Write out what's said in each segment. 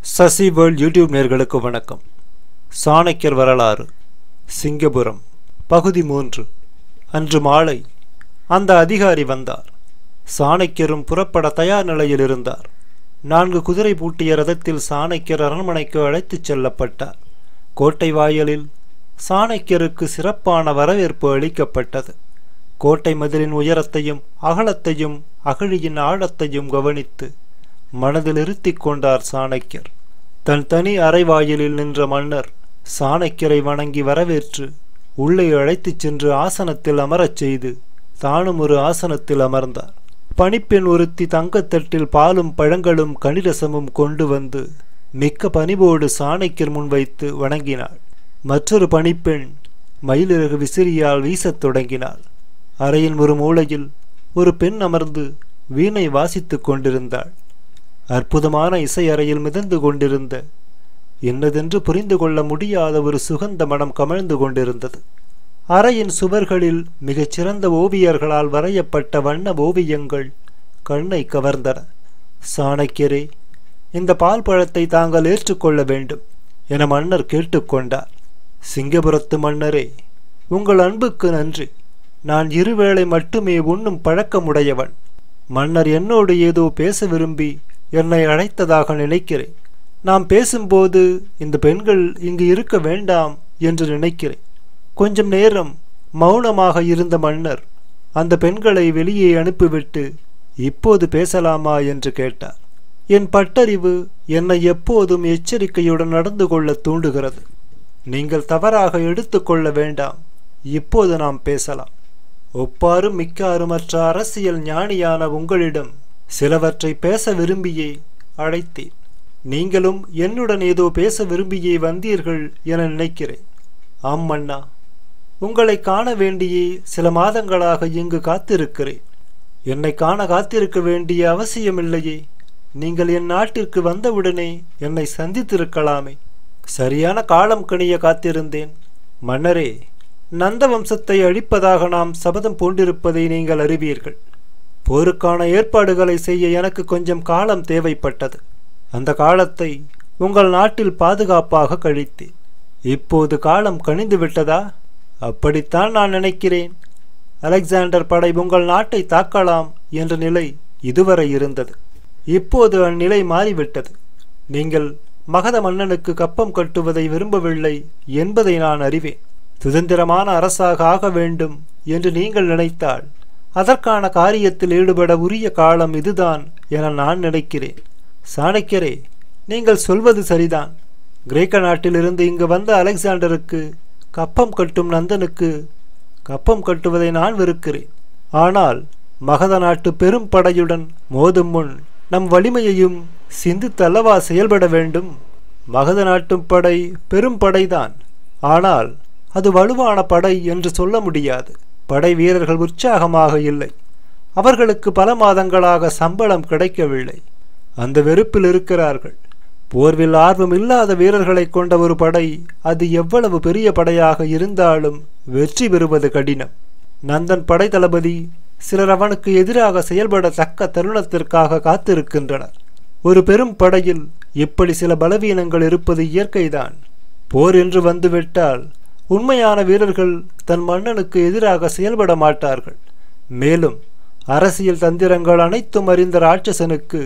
Sasi world YouTube நேர்களுக்கு வணக்கம் சாணக்கியர் வரலாறு சிங்கபுரம் பகுதி மூன்று அன்று மாலை அந்த அதிகாரி வந்தார் சாணக்கியரும் புறப்பட தயார் நிலையில் இருந்தார் நான்கு குதிரை பூட்டிய ரதத்தில் சாணக்கியர் அரண்மனைக்கு அழைத்துச் செல்லப்பட்டார் கோட்டை வாயிலில் சாணக்கியருக்கு சிறப்பான வரவேற்பு அளிக்கப்பட்டது கோட்டை மதிலின் உயரத்தையும் அகலத்தையும் அகழியின் ஆழத்தையும் கவனித்து மனதில் இருத்திக் கொண்டார் சாணக்கியர் தன் தனி அறைவாயிலில் நின்ற மன்னர் சாணக்கியரை வணங்கி வரவேற்று உள்ளே அழைத்துச் சென்று ஆசனத்தில் அமரச் செய்து தானும் ஒரு ஆசனத்தில் அமர்ந்தார் பணிப்பெண் ஒருத்தி தங்கத்தட்டில் பாலும் பழங்களும் கனிரசமும் கொண்டு வந்து மிக்க பணிவோடு சாணக்கியர் முன் வைத்து வணங்கினாள் மற்றொரு பணிப்பெண் மயிலிறகு விசிறியால் வீசத் தொடங்கினாள் அறையின் ஒரு மூலையில் ஒரு பெண் அமர்ந்து வீணை வாசித்துக் கொண்டிருந்தாள் அற்புதமான இசை அறையில் மிதந்து கொண்டிருந்த என்னதென்று புரிந்து கொள்ள முடியாத ஒரு சுகந்த மனம் கமழ்ந்து கொண்டிருந்தது அறையின் சுவர்களில் மிகச்சிறந்த ஓவியர்களால் வரையப்பட்ட வண்ண ஓவியங்கள் கண்ணை கவர்ந்தன சாணக்கியரே இந்த பால் பழத்தை தாங்கள் ஏற்றுக்கொள்ள வேண்டும் என மன்னர் கேட்டுக்கொண்டார் சிங்கபுரத்து மன்னரே உங்கள் அன்புக்கு நன்றி நான் இருவேளை மட்டுமே உண்ணும் பழக்கமுடையவன் மன்னர் என்னோடு ஏதோ பேச விரும்பி என்னை அழைத்ததாக நினைக்கிறேன் நாம் பேசும்போது இந்த பெண்கள் இங்கு இருக்க வேண்டாம் என்று நினைக்கிறேன் கொஞ்சம் நேரம் மௌனமாக இருந்த மன்னர் அந்த பெண்களை வெளியே அனுப்பிவிட்டு இப்போது பேசலாமா என்று கேட்டார் என் பட்டறிவு என்னை எப்போதும் எச்சரிக்கையுடன் நடந்து கொள்ள தூண்டுகிறது நீங்கள் தவறாக எடுத்துக்கொள்ள வேண்டாம் இப்போது நாம் பேசலாம் ஒப்பாரும் மிக்காருமற்ற அரசியல் ஞானியான உங்களிடம் சிலவற்றை பேச விரும்பியே அழைத்தேன் நீங்களும் என்னுடன் ஏதோ பேச விரும்பியே வந்தீர்கள் என நினைக்கிறேன் ஆம் மன்னா உங்களை காண வேண்டியே சில மாதங்களாக இங்கு காத்திருக்கிறேன் என்னை காண காத்திருக்க வேண்டிய அவசியமில்லையே நீங்கள் என் நாட்டிற்கு வந்தவுடனே என்னை சந்தித்திருக்கலாமே சரியான காலம் கணிய காத்திருந்தேன் மன்னரே நந்த வம்சத்தை அழிப்பதாக நாம் சபதம் பூண்டிருப்பதை நீங்கள் அறிவீர்கள் போருக்கான ஏற்பாடுகளை செய்ய எனக்கு கொஞ்சம் காலம் தேவைப்பட்டது அந்த காலத்தை உங்கள் நாட்டில் பாதுகாப்பாக கழித்தேன் இப்போது காலம் கணிந்து விட்டதா அப்படித்தான் நான் நினைக்கிறேன் அலெக்சாண்டர் படை உங்கள் நாட்டை தாக்கலாம் என்ற நிலை இதுவரை இருந்தது இப்போது அந்நிலை மாறிவிட்டது நீங்கள் மகத மன்னனுக்கு கப்பம் கட்டுவதை விரும்பவில்லை என்பதை நான் அறிவேன் சுதந்திரமான அரசாக ஆக வேண்டும் என்று நீங்கள் நினைத்தால் அதற்கான காரியத்தில் ஈடுபட உரிய காலம் இதுதான் என நான் நினைக்கிறேன் சாணக்கியரே நீங்கள் சொல்வது சரிதான் கிரேக்க நாட்டிலிருந்து இங்கு வந்த அலெக்சாண்டருக்கு கப்பம் கட்டும் நந்தனுக்கு கப்பம் கட்டுவதை நான் வெறுக்கிறேன் ஆனால் மகத நாட்டு பெரும் படையுடன் மோதும் முன் நம் வலிமையையும் சிந்தித்தல்லவா செயல்பட வேண்டும் மகத நாட்டும் படை பெரும் படைதான் ஆனால் அது வலுவான படை என்று சொல்ல முடியாது படை வீரர்கள் உற்சாகமாக இல்லை அவர்களுக்கு பல மாதங்களாக சம்பளம் கிடைக்கவில்லை அந்த வெறுப்பில் இருக்கிறார்கள் போர்வில் ஆர்வம் இல்லாத வீரர்களை கொண்ட ஒரு படை அது எவ்வளவு பெரிய படையாக இருந்தாலும் வெற்றி பெறுவது கடினம் நந்தன் படை தளபதி சிலர் அவனுக்கு எதிராக செயல்பட தக்க தருணத்திற்காக காத்திருக்கின்றனர் ஒரு பெரும் படையில் இப்படி சில பலவீனங்கள் இருப்பது இயற்கைதான் போர் என்று வந்துவிட்டால் உண்மையான வீரர்கள் தன் மன்னனுக்கு எதிராக செயல்பட மாட்டார்கள் மேலும் அரசியல் தந்திரங்கள் அனைத்தும் அறிந்த ராட்சசனுக்கு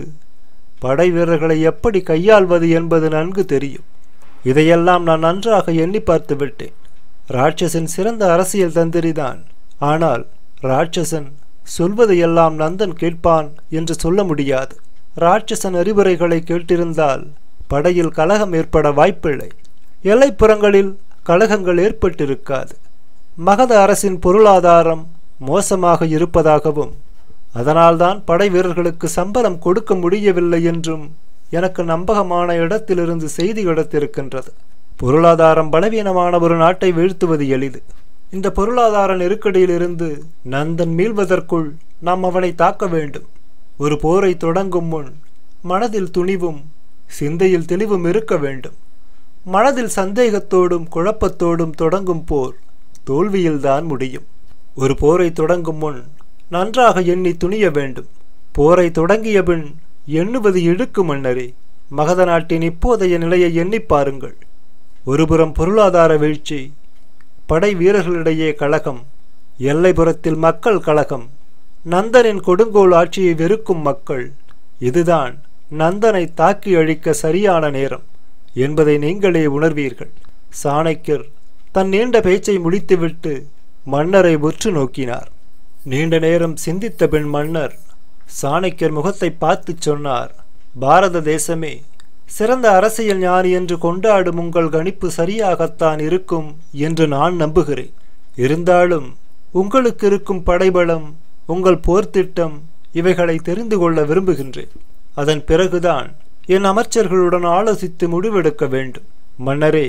படை வீரர்களை எப்படி கையாள்வது என்பது நன்கு தெரியும் இதையெல்லாம் நான் நன்றாக எண்ணி பார்த்து விட்டேன் ராட்சசன் சிறந்த அரசியல் தந்திரிதான் ஆனால் ராட்சசன் சொல்வதையெல்லாம் நந்தன் கேட்பான் என்று சொல்ல முடியாது ராட்சசன் அறிவுரைகளை கேட்டிருந்தால் படையில் கலகம் ஏற்பட வாய்ப்பில்லை எல்லைப்புறங்களில் கலகங்கள் ஏற்பட்டிருக்காது மகத அரசின் பொருளாதாரம் மோசமாக இருப்பதாகவும் அதனால்தான் படை வீரர்களுக்கு சம்பளம் கொடுக்க முடியவில்லை என்றும் எனக்கு நம்பகமான இடத்திலிருந்து செய்தி கிடைத்திருக்கின்றது பொருளாதாரம் பலவீனமான ஒரு நாட்டை வீழ்த்துவது எளிது இந்த பொருளாதார நெருக்கடியிலிருந்து நந்தன் மீள்வதற்குள் நாம் அவனை தாக்க வேண்டும் ஒரு போரை தொடங்கும் முன் மனதில் துணிவும் சிந்தையில் தெளிவும் இருக்க வேண்டும் மனதில் சந்தேகத்தோடும் குழப்பத்தோடும் தொடங்கும் போர் தோல்வியில்தான் முடியும் ஒரு போரை தொடங்கும் முன் நன்றாக எண்ணி துணிய வேண்டும் போரை தொடங்கிய பின் எண்ணுவது இழுக்கு மன்னரே மகத நாட்டின் இப்போதைய நிலையை எண்ணிப் பாருங்கள் ஒருபுறம் பொருளாதார வீழ்ச்சி படை வீரர்களிடையே கழகம் எல்லைப்புறத்தில் மக்கள் கழகம் நந்தனின் கொடுங்கோல் ஆட்சியை வெறுக்கும் மக்கள் இதுதான் நந்தனை தாக்கி அழிக்க சரியான நேரம் என்பதை நீங்களே உணர்வீர்கள் சாணக்கியர் தன் நீண்ட பேச்சை முடித்துவிட்டு மன்னரை உற்று நோக்கினார் நீண்ட நேரம் சிந்தித்த பின் மன்னர் சாணக்கியர் முகத்தை பார்த்து சொன்னார் பாரத தேசமே சிறந்த அரசியல் ஞானி என்று கொண்டாடும் உங்கள் கணிப்பு சரியாகத்தான் இருக்கும் என்று நான் நம்புகிறேன் இருந்தாலும் உங்களுக்கு இருக்கும் படைபலம் உங்கள் போர்த்திட்டம் இவைகளை தெரிந்து கொள்ள விரும்புகின்றேன் அதன் பிறகுதான் என் அமைச்சர்களுடன் ஆலோசித்து முடிவெடுக்க வேண்டும் மன்னரே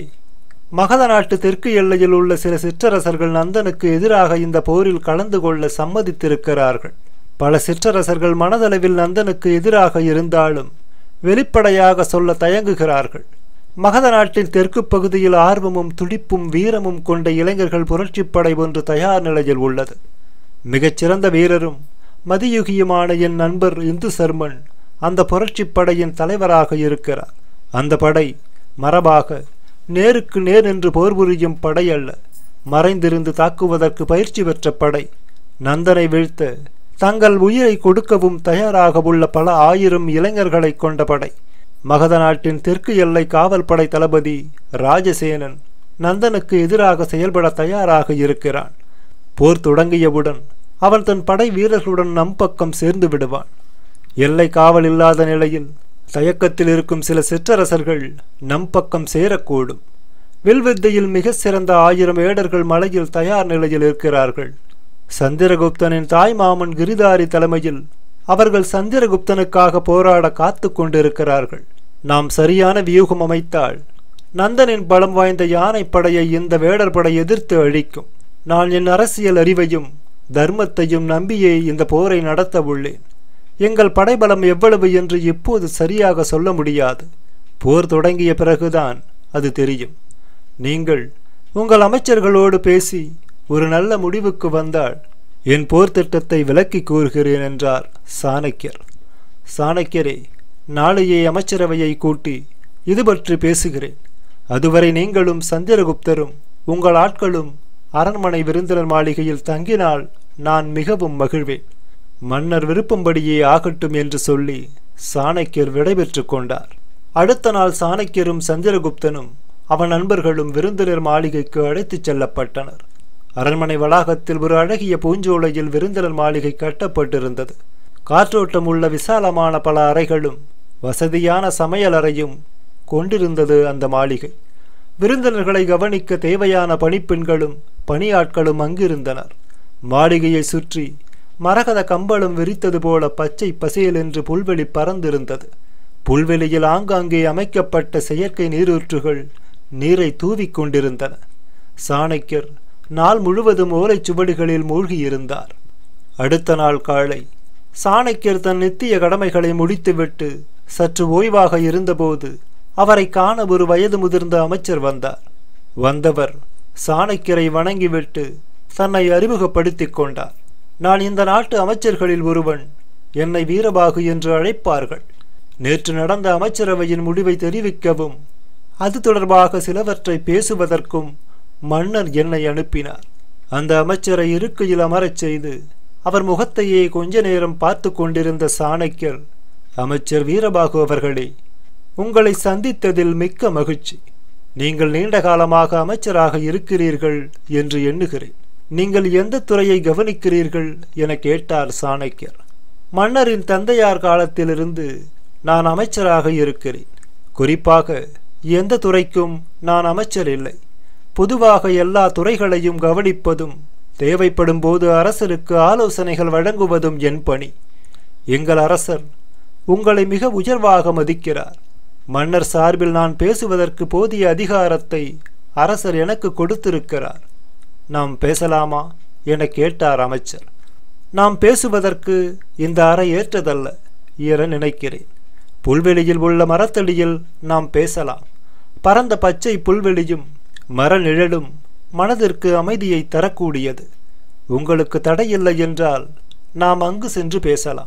மகத நாட்டு தெற்கு எல்லையில் உள்ள சில சிற்றரசர்கள் நந்தனுக்கு எதிராக இந்த போரில் கலந்து கொள்ள சம்மதித்திருக்கிறார்கள் பல சிற்றரசர்கள் மனதளவில் நந்தனுக்கு எதிராக இருந்தாலும் வெளிப்படையாக சொல்ல தயங்குகிறார்கள் மகத நாட்டின் தெற்கு பகுதியில் ஆர்வமும் துடிப்பும் வீரமும் கொண்ட இளைஞர்கள் புரட்சிப்படை ஒன்று தயார் நிலையில் உள்ளது மிகச்சிறந்த வீரரும் மதியுகியுமான என் நண்பர் இந்து சர்மன் அந்த புரட்சிப் படையின் தலைவராக இருக்கிறார் அந்த படை மரபாக நேருக்கு நேர் என்று போர் புரியும் படை அல்ல மறைந்திருந்து தாக்குவதற்கு பயிற்சி பெற்ற படை நந்தனை வீழ்த்த தங்கள் உயிரை கொடுக்கவும் தயாராக உள்ள பல ஆயிரம் இளைஞர்களை கொண்ட படை மகத நாட்டின் தெற்கு எல்லை காவல் படை தளபதி ராஜசேனன் நந்தனுக்கு எதிராக செயல்பட தயாராக இருக்கிறான் போர் தொடங்கியவுடன் அவன் தன் படை வீரர்களுடன் நம் பக்கம் சேர்ந்து விடுவான் எல்லை காவல் இல்லாத நிலையில் தயக்கத்தில் இருக்கும் சில சிற்றரசர்கள் நம் பக்கம் சேரக்கூடும் வில்வித்தையில் மிக சிறந்த ஆயிரம் வேடர்கள் மலையில் தயார் நிலையில் இருக்கிறார்கள் சந்திரகுப்தனின் தாய் மாமன் கிரிதாரி தலைமையில் அவர்கள் சந்திரகுப்தனுக்காக போராட காத்து கொண்டிருக்கிறார்கள் நாம் சரியான வியூகம் அமைத்தால் நந்தனின் பலம் வாய்ந்த யானை படையை இந்த வேடர் படை எதிர்த்து அழிக்கும் நான் என் அரசியல் அறிவையும் தர்மத்தையும் நம்பியே இந்த போரை நடத்த உள்ளேன் எங்கள் படைபலம் எவ்வளவு என்று இப்போது சரியாக சொல்ல முடியாது போர் தொடங்கிய பிறகுதான் அது தெரியும் நீங்கள் உங்கள் அமைச்சர்களோடு பேசி ஒரு நல்ல முடிவுக்கு வந்தால் என் போர் திட்டத்தை விளக்கி கூறுகிறேன் என்றார் சாணக்கியர் சாணக்கியரே நாளையே அமைச்சரவையை கூட்டி இது பற்றி பேசுகிறேன் அதுவரை நீங்களும் சந்திரகுப்தரும் உங்கள் ஆட்களும் அரண்மனை விருந்தினர் மாளிகையில் தங்கினால் நான் மிகவும் மகிழ்வேன் மன்னர் விருப்பம்படியே ஆகட்டும் என்று சொல்லி சாணக்கியர் விடைபெற்று கொண்டார் அடுத்த நாள் சாணக்கியரும் சந்திரகுப்தனும் அவன் நண்பர்களும் விருந்தினர் மாளிகைக்கு அழைத்துச் செல்லப்பட்டனர் அரண்மனை வளாகத்தில் ஒரு அழகிய பூஞ்சோலையில் விருந்தினர் மாளிகை கட்டப்பட்டிருந்தது காற்றோட்டம் உள்ள விசாலமான பல அறைகளும் வசதியான சமையலறையும் கொண்டிருந்தது அந்த மாளிகை விருந்தினர்களை கவனிக்க தேவையான பணிப்பெண்களும் பணியாட்களும் அங்கிருந்தனர் மாளிகையை சுற்றி மரகத கம்பளம் விரித்தது போல பச்சை பசேல் என்று புல்வெளி பறந்திருந்தது புல்வெளியில் ஆங்காங்கே அமைக்கப்பட்ட செயற்கை நீரூற்றுகள் நீரை தூவிக் கொண்டிருந்தன சாணக்கியர் நாள் முழுவதும் ஓலைச் சுவடிகளில் மூழ்கியிருந்தார் அடுத்த நாள் காலை சாணக்கியர் தன் நித்திய கடமைகளை முடித்துவிட்டு சற்று ஓய்வாக இருந்தபோது அவரை காண ஒரு வயது முதிர்ந்த அமைச்சர் வந்தார் வந்தவர் சாணக்கியரை வணங்கிவிட்டு தன்னை அறிமுகப்படுத்திக் கொண்டார் நான் இந்த நாட்டு அமைச்சர்களில் ஒருவன் என்னை வீரபாகு என்று அழைப்பார்கள் நேற்று நடந்த அமைச்சரவையின் முடிவை தெரிவிக்கவும் அது தொடர்பாக சிலவற்றை பேசுவதற்கும் மன்னர் என்னை அனுப்பினார் அந்த அமைச்சரை இருக்கையில் அமரச் செய்து அவர் முகத்தையே கொஞ்ச நேரம் பார்த்து கொண்டிருந்த சாணக்கியர் அமைச்சர் வீரபாகு அவர்களே உங்களை சந்தித்ததில் மிக்க மகிழ்ச்சி நீங்கள் நீண்ட காலமாக அமைச்சராக இருக்கிறீர்கள் என்று எண்ணுகிறேன் நீங்கள் எந்த துறையை கவனிக்கிறீர்கள் என கேட்டார் சாணக்கியர் மன்னரின் தந்தையார் காலத்திலிருந்து நான் அமைச்சராக இருக்கிறேன் குறிப்பாக எந்த துறைக்கும் நான் அமைச்சர் இல்லை பொதுவாக எல்லா துறைகளையும் கவனிப்பதும் தேவைப்படும் போது அரசருக்கு ஆலோசனைகள் வழங்குவதும் என் பணி எங்கள் அரசர் உங்களை மிக உயர்வாக மதிக்கிறார் மன்னர் சார்பில் நான் பேசுவதற்கு போதிய அதிகாரத்தை அரசர் எனக்கு கொடுத்திருக்கிறார் நாம் பேசலாமா என கேட்டார் அமைச்சர் நாம் பேசுவதற்கு இந்த அறை ஏற்றதல்ல என நினைக்கிறேன் புல்வெளியில் உள்ள மரத்தடியில் நாம் பேசலாம் பரந்த பச்சை புல்வெளியும் மர நிழலும் மனதிற்கு அமைதியை தரக்கூடியது உங்களுக்கு தடையில்லை என்றால் நாம் அங்கு சென்று பேசலாம்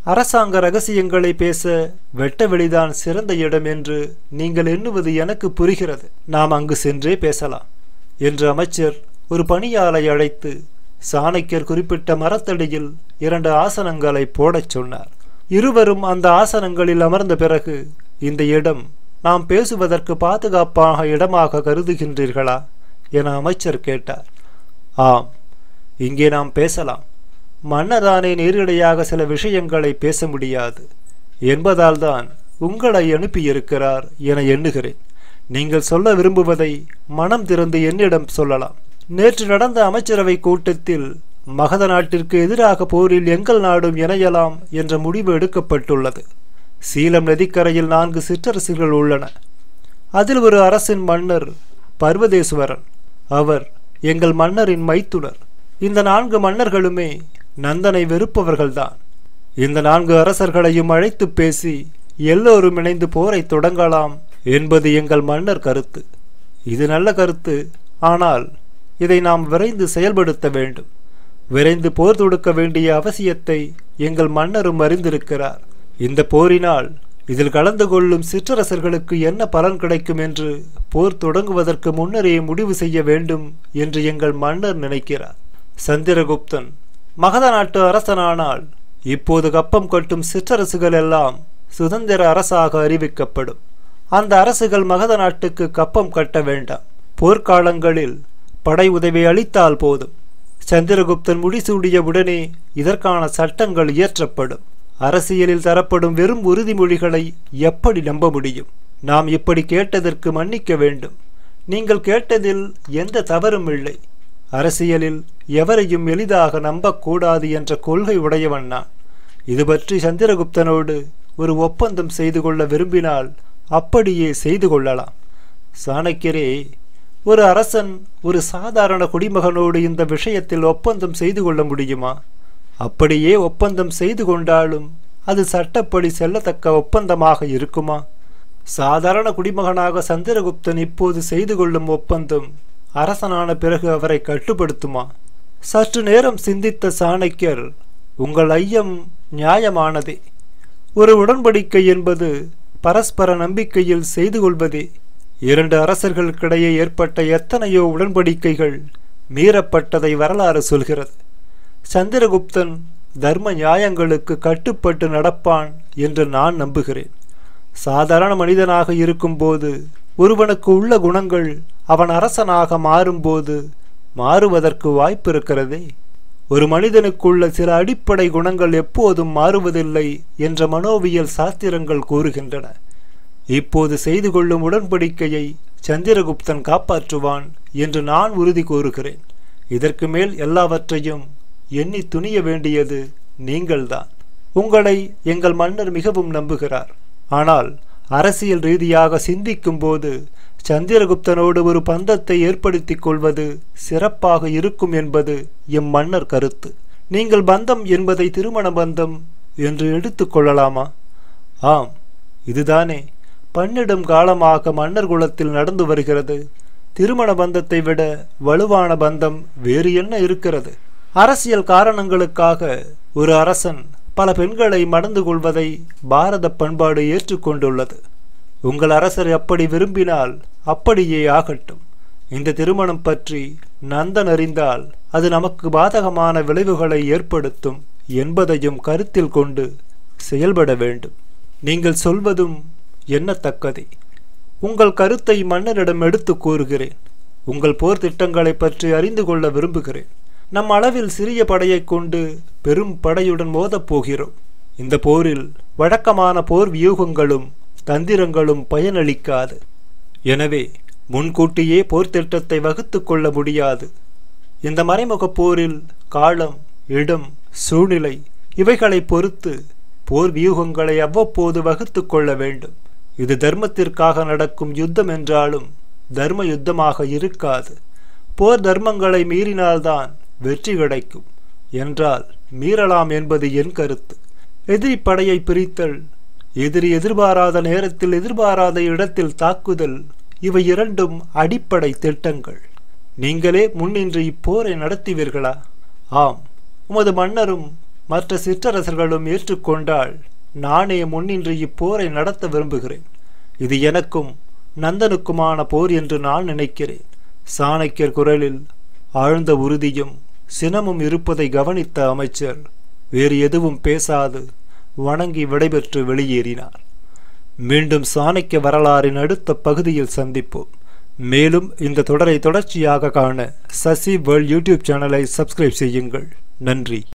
அரசாங்க ரகசியங்களை பேச வெட்ட வெளிதான் சிறந்த இடம் என்று நீங்கள் எண்ணுவது எனக்கு புரிகிறது நாம் அங்கு சென்றே பேசலாம் என்று அமைச்சர் ஒரு பணியாளை அழைத்து சாணக்கியர் குறிப்பிட்ட மரத்தடியில் இரண்டு ஆசனங்களை போடச் சொன்னார் இருவரும் அந்த ஆசனங்களில் அமர்ந்த பிறகு இந்த இடம் நாம் பேசுவதற்கு பாதுகாப்பாக இடமாக கருதுகின்றீர்களா என அமைச்சர் கேட்டார் ஆம் இங்கே நாம் பேசலாம் மன்னதானே நேரிடையாக சில விஷயங்களை பேச முடியாது என்பதால் தான் உங்களை அனுப்பியிருக்கிறார் என எண்ணுகிறேன் நீங்கள் சொல்ல விரும்புவதை மனம் திறந்து என்னிடம் சொல்லலாம் நேற்று நடந்த அமைச்சரவை கூட்டத்தில் மகத நாட்டிற்கு எதிராக போரில் எங்கள் நாடும் இணையலாம் என்ற முடிவு எடுக்கப்பட்டுள்ளது சீலம் நதிக்கரையில் நான்கு சிற்றரசுகள் உள்ளன அதில் ஒரு அரசின் மன்னர் பர்வதேஸ்வரன் அவர் எங்கள் மன்னரின் மைத்துனர் இந்த நான்கு மன்னர்களுமே நந்தனை வெறுப்பவர்கள்தான் இந்த நான்கு அரசர்களையும் அழைத்து பேசி எல்லோரும் இணைந்து போரை தொடங்கலாம் என்பது எங்கள் மன்னர் கருத்து இது நல்ல கருத்து ஆனால் இதை நாம் விரைந்து செயல்படுத்த வேண்டும் விரைந்து போர் தொடுக்க வேண்டிய அவசியத்தை எங்கள் மன்னரும் அறிந்திருக்கிறார் இந்த போரினால் இதில் கலந்து கொள்ளும் சிற்றரசர்களுக்கு என்ன பலன் கிடைக்கும் என்று போர் தொடங்குவதற்கு முன்னரே முடிவு செய்ய வேண்டும் என்று எங்கள் மன்னர் நினைக்கிறார் சந்திரகுப்தன் மகத நாட்டு அரசனானால் இப்போது கப்பம் கட்டும் சிற்றரசுகள் எல்லாம் சுதந்திர அரசாக அறிவிக்கப்படும் அந்த அரசுகள் மகத நாட்டுக்கு கப்பம் கட்ட வேண்டாம் போர்க்காலங்களில் படை உதவி அளித்தால் போதும் சந்திரகுப்தன் முடிசூடிய உடனே இதற்கான சட்டங்கள் இயற்றப்படும் அரசியலில் தரப்படும் வெறும் உறுதிமொழிகளை எப்படி நம்ப முடியும் நாம் இப்படி கேட்டதற்கு மன்னிக்க வேண்டும் நீங்கள் கேட்டதில் எந்த தவறும் இல்லை அரசியலில் எவரையும் எளிதாக நம்பக்கூடாது என்ற கொள்கை உடையவன் நான் இது பற்றி சந்திரகுப்தனோடு ஒரு ஒப்பந்தம் செய்து கொள்ள விரும்பினால் அப்படியே செய்து கொள்ளலாம் சாணக்கியரே ஒரு அரசன் ஒரு சாதாரண குடிமகனோடு இந்த விஷயத்தில் ஒப்பந்தம் செய்து கொள்ள முடியுமா அப்படியே ஒப்பந்தம் செய்து கொண்டாலும் அது சட்டப்படி செல்லத்தக்க ஒப்பந்தமாக இருக்குமா சாதாரண குடிமகனாக சந்திரகுப்தன் இப்போது செய்து கொள்ளும் ஒப்பந்தம் அரசனான பிறகு அவரை கட்டுப்படுத்துமா சற்று நேரம் சிந்தித்த சாணக்கியர் உங்கள் ஐயம் நியாயமானதே ஒரு உடன்படிக்கை என்பது பரஸ்பர நம்பிக்கையில் செய்து கொள்வதே இரண்டு அரசர்களுக்கிடையே ஏற்பட்ட எத்தனையோ உடன்படிக்கைகள் மீறப்பட்டதை வரலாறு சொல்கிறது சந்திரகுப்தன் தர்ம நியாயங்களுக்கு கட்டுப்பட்டு நடப்பான் என்று நான் நம்புகிறேன் சாதாரண மனிதனாக இருக்கும்போது ஒருவனுக்கு உள்ள குணங்கள் அவன் அரசனாக மாறும்போது மாறுவதற்கு வாய்ப்பு இருக்கிறதே ஒரு மனிதனுக்குள்ள சில அடிப்படை குணங்கள் எப்போதும் மாறுவதில்லை என்ற மனோவியல் சாஸ்திரங்கள் கூறுகின்றன இப்போது செய்து கொள்ளும் உடன்படிக்கையை சந்திரகுப்தன் காப்பாற்றுவான் என்று நான் உறுதி கூறுகிறேன் இதற்கு மேல் எல்லாவற்றையும் எண்ணி துணிய வேண்டியது நீங்கள்தான் உங்களை எங்கள் மன்னர் மிகவும் நம்புகிறார் ஆனால் அரசியல் ரீதியாக சிந்திக்கும் போது சந்திரகுப்தனோடு ஒரு பந்தத்தை ஏற்படுத்திக் கொள்வது சிறப்பாக இருக்கும் என்பது எம் மன்னர் கருத்து நீங்கள் பந்தம் என்பதை திருமண பந்தம் என்று எடுத்துக்கொள்ளலாமா ஆம் இதுதானே பன்னிடும் காலமாக மன்னர் குலத்தில் நடந்து வருகிறது திருமண பந்தத்தை விட வலுவான பந்தம் வேறு என்ன இருக்கிறது அரசியல் காரணங்களுக்காக ஒரு அரசன் பல பெண்களை மணந்து கொள்வதை பாரத பண்பாடு ஏற்றுக்கொண்டுள்ளது உங்கள் அரசர் அப்படி விரும்பினால் அப்படியே ஆகட்டும் இந்த திருமணம் பற்றி நந்தன் அறிந்தால் அது நமக்கு பாதகமான விளைவுகளை ஏற்படுத்தும் என்பதையும் கருத்தில் கொண்டு செயல்பட வேண்டும் நீங்கள் சொல்வதும் எண்ணத்தக்கதே உங்கள் கருத்தை மன்னரிடம் எடுத்து கூறுகிறேன் உங்கள் போர் திட்டங்களை பற்றி அறிந்து கொள்ள விரும்புகிறேன் நம் அளவில் சிறிய படையை கொண்டு பெரும் படையுடன் மோதப் போகிறோம் இந்த போரில் வழக்கமான போர் வியூகங்களும் தந்திரங்களும் பயனளிக்காது எனவே முன்கூட்டியே போர் திட்டத்தை வகுத்து கொள்ள முடியாது இந்த மறைமுக போரில் காலம் இடம் சூழ்நிலை இவைகளை பொறுத்து போர் வியூகங்களை அவ்வப்போது வகுத்து கொள்ள வேண்டும் இது தர்மத்திற்காக நடக்கும் யுத்தம் என்றாலும் தர்ம யுத்தமாக இருக்காது போர் தர்மங்களை மீறினால்தான் வெற்றி கிடைக்கும் என்றால் மீறலாம் என்பது என் கருத்து எதிரி படையை பிரித்தல் எதிரி எதிர்பாராத நேரத்தில் எதிர்பாராத இடத்தில் தாக்குதல் இவை இரண்டும் அடிப்படை திட்டங்கள் நீங்களே முன்னின்று இப்போரை நடத்துவீர்களா ஆம் உமது மன்னரும் மற்ற சிற்றரசர்களும் ஏற்றுக்கொண்டால் நானே முன்னின்று இப்போரை நடத்த விரும்புகிறேன் இது எனக்கும் நந்தனுக்குமான போர் என்று நான் நினைக்கிறேன் சாணக்கியர் குரலில் ஆழ்ந்த உறுதியும் சினமும் இருப்பதை கவனித்த அமைச்சர் வேறு எதுவும் பேசாது வணங்கி விடைபெற்று வெளியேறினார் மீண்டும் சாணக்கிய வரலாறின் அடுத்த பகுதியில் சந்திப்போம் மேலும் இந்த தொடரை தொடர்ச்சியாக காண சசி வேர்ல்ட் யூடியூப் சேனலை சப்ஸ்கிரைப் செய்யுங்கள் நன்றி